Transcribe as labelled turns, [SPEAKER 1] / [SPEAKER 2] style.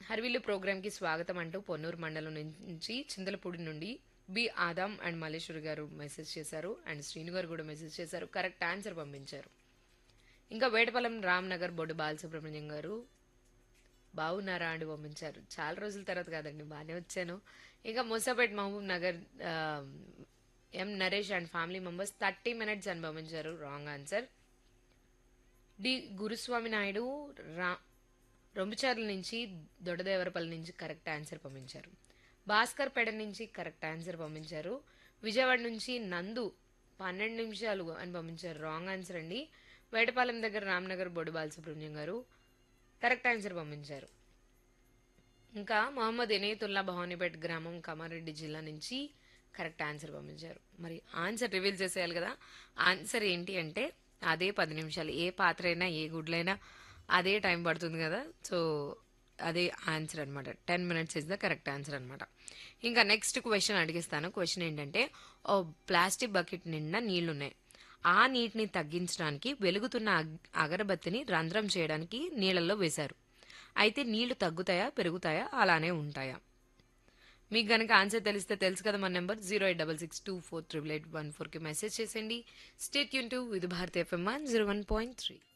[SPEAKER 1] హర్విల్లు ప్రోగ్రామ్కి స్వాగతం అంటూ పొన్నూరు మండలం నుంచి చింతలపూడి నుండి బి ఆదాం అండ్ మల్లేశ్వరి గారు మెసేజ్ చేశారు అండ్ శ్రీను గారు కూడా మెసేజ్ చేశారు కరెక్ట్ ఆన్సర్ పంపించారు ఇంకా వేటపాలెం రామ్ నగర్ బొడ్డు బాలసుబ్రహ్మణ్యం గారు బాగున్నారా అండి పంపించారు చాలా రోజుల తర్వాత కాదండి బాగానే వచ్చాను ఇంకా ముసాపేట్ మహబూబ్ నగర్ ఆ, M Naresh and family members thirty minutes అని పంపించారు wrong answer D Guruswamy Naidu రా రొంబుచార్ల నుంచి దొడదేవరపల్లి నుంచి కరెక్ట్ ఆన్సర్ పంపించారు భాస్కర్ పేడ నుంచి కరెక్ట్ ఆన్సర్ పంపించారు విజయవాడ నుంచి నందు పన్నెండు నిమిషాలు అని పంపించారు రాంగ్ ఆన్సర్ అండి వేటపాలెం దగ్గర రామ్నగర్ బొడు బాలసుబ్రహ్మణ్యం గారు కరెక్ట్ ఆన్సర్ పంపించారు ఇంకా మహమ్మద్ ఎనేతుల్లా భవానీపేట్ గ్రామం కామారెడ్డి జిల్లా నుంచి కరెక్ట్ ఆన్సర్ పంపించారు మరి ఆన్సర్ రివీల్ చేసేయాలి కదా ఆన్సర్ ఏంటి అంటే అదే పది నిమిషాలు ఏ పాత్ర అయినా ఏ గుడ్లైనా అదే టైం పడుతుంది కదా సో అదే ఆన్సర్ అనమాట ten minutes is the correct answer అనమాట ఇంకా నెక్స్ట్ క్వశ్చన్ అడిగిస్తాను క్వశ్చన్ ఏంటంటే ఓ ప్లాస్టిక్ బకెట్ నిండా నీళ్లున్నాయి ఆ నీటిని తగ్గించడానికి వెలుగుతున్న అగ్- అగరబత్తిని రంధ్రం చేయడానికి నీళ్ళల్లో వేశారు అయితే నీళ్లు తగ్గుతాయా పెరుగుతాయా అలానే ఉంటాయా మీకు గనక ఆన్సర్ తెలిస్తే తెలుసు కదా మన number zero eight double six two four triple eight one ఫోర్కి మెసేజ్ చేసేయండి స్టేట్ యూన్ to Vividh Bharati FM one zero one point three